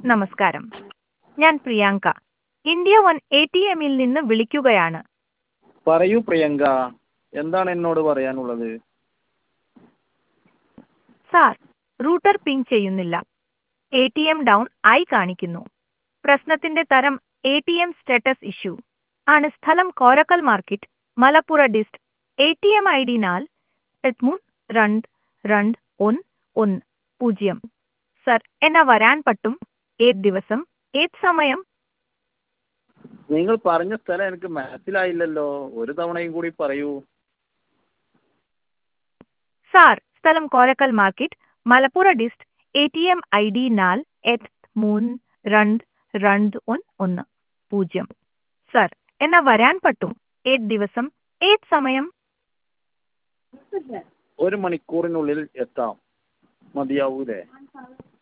നമസ്കാരം ഞാൻ Priyanka India one A T എമ്മിൽ നിന്ന് വിളിക്കുകയാണ് പറയൂ പ്രിയങ്ക എന്താണ് എന്നോട് പറയാനുള്ളത് സാർ റൂട്ടർ പിങ് ചെയ്യുന്നില്ല എ ടി എം ഡൗൺ ആയി കാണിക്കുന്നു പ്രശ്നത്തിന്റെ തരം A T M status issue ആണ് സ്ഥലം Korakkal market Malappuram dist A T M I D നാൽ മൂന്ന് രണ്ട് രണ്ട് ഒന്ന് ഒന്ന് പൂജ്യം സർ എന്നാ വരാൻ പറ്റും ഏത് ദിവസം ഏത് സമയം നിങ്ങൾ പറഞ്ഞ സ്ഥലം എനിക്ക് മനസ്സിലായില്ലല്ലോ ഒരു തവണയും കൂടി പറയൂ സാർ സ്ഥലം Korakkal market Malappuram dist A T M I D നാൽ എട്ട് മൂന്ന് രണ്ട് രണ്ട് ഒന്ന് ഒന്ന് പൂജ്യം സർ എന്നാ വരാൻ പറ്റും ഏത് ദിവസം ഏത് സമയം ഒരു മണിക്കൂറിനുള്ളിൽ എത്താം മതിയാവൂലേ